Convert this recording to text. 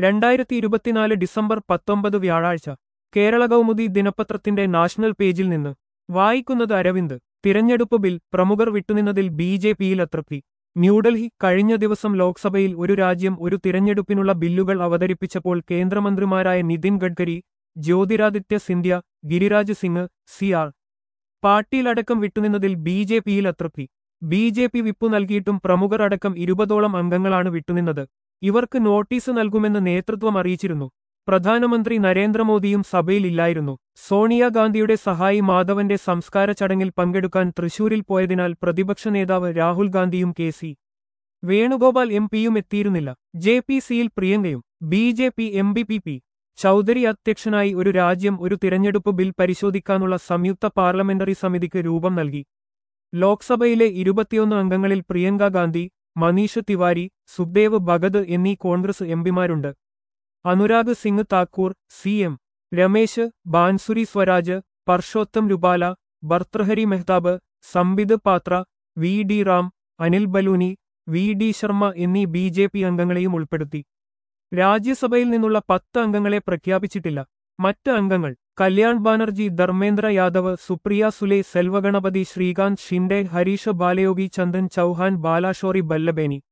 രണ്ടായിരത്തി ഇരുപത്തിനാല് ഡിസംബർ പത്തൊമ്പത് വ്യാഴാഴ്ച കേരള കൗമുദി ദിനപത്രത്തിന്റെ നാഷണൽ പേജിൽ നിന്ന് വായിക്കുന്നത് അരവിന്ദ് തിരഞ്ഞെടുപ്പ് ബിൽ പ്രമുഖർ വിട്ടുനിന്നതിൽ ബി ജെ പിയിൽ അതൃപ്തി ന്യൂഡൽഹി കഴിഞ്ഞ ദിവസം ലോക്സഭയിൽ ഒരു രാജ്യം ഒരു തിരഞ്ഞെടുപ്പിനുള്ള ബില്ലുകൾ അവതരിപ്പിച്ചപ്പോൾ കേന്ദ്രമന്ത്രിമാരായ നിതിൻ ഗഡ്കരി ജ്യോതിരാദിത്യ സിന്ധ്യ ഗിരിരാജ് സിംഗ് സി ആർ പാട്ടീലടക്കം വിട്ടുനിന്നതിൽ ബി ജെ പിയിൽ അതൃപ്തി ബി ജെ പി വിപ്പു നൽകിയിട്ടും പ്രമുഖർ അടക്കം ഇരുപതോളം അംഗങ്ങളാണ് വിട്ടുനിന്നത് ഇവർക്ക് നോട്ടീസ് നൽകുമെന്ന് നേതൃത്വം അറിയിച്ചിരുന്നു പ്രധാനമന്ത്രി നരേന്ദ്രമോദിയും സഭയിലില്ലായിരുന്നു സോണിയാഗാന്ധിയുടെ സഹായി മാധവന്റെ സംസ്കാര ചടങ്ങിൽ പങ്കെടുക്കാൻ തൃശൂരിൽ പോയതിനാൽ പ്രതിപക്ഷ നേതാവ് രാഹുൽ ഗാന്ധിയും കെ സി വേണുഗോപാൽ എം പിയും എത്തിയിരുന്നില്ല ജെ പി സിയിൽ പ്രിയങ്കയും B J P M P P P Chaudhary അധ്യക്ഷനായി ഒരു രാജ്യം ഒരു തിരഞ്ഞെടുപ്പ് ബിൽ പരിശോധിക്കാനുള്ള സംയുക്ത പാർലമെന്ററി സമിതിക്ക് രൂപം നൽകി ലോക്സഭയിലെ ഇരുപത്തിയൊന്ന് അംഗങ്ങളിൽ പ്രിയങ്ക ഗാന്ധി മനീഷ് തിവാരി സുഖ്ദേവ് ഭഗത് എന്നീ കോൺഗ്രസ് എംപിമാരുണ്ട് Anurag Singh Thakur C M Ramesh Bansuri Swaraj Parshottam Rupala Bhartruhari Mahtab Sambit Patra V D Ram Anil Baluni V D Sharma എന്നീ ബി ജെ പി അംഗങ്ങളെയും ഉൾപ്പെടുത്തി രാജ്യസഭയിൽ നിന്നുള്ള പത്ത് അംഗങ്ങളെ പ്രഖ്യാപിച്ചിട്ടില്ല മറ്റ് അംഗങ്ങൾ കല്യാൺ ബാനർജി ധർമ്മേന്ദ്ര യാദവ് സുപ്രിയ സുലെ സെൽവഗണപതി ശ്രീകാന്ത് ഷിൻഡെ ഹരീഷ് ബാലയോഗി ചന്ദൻ ചൌഹാൻ ബാലാഷോറി ബല്ലബേനി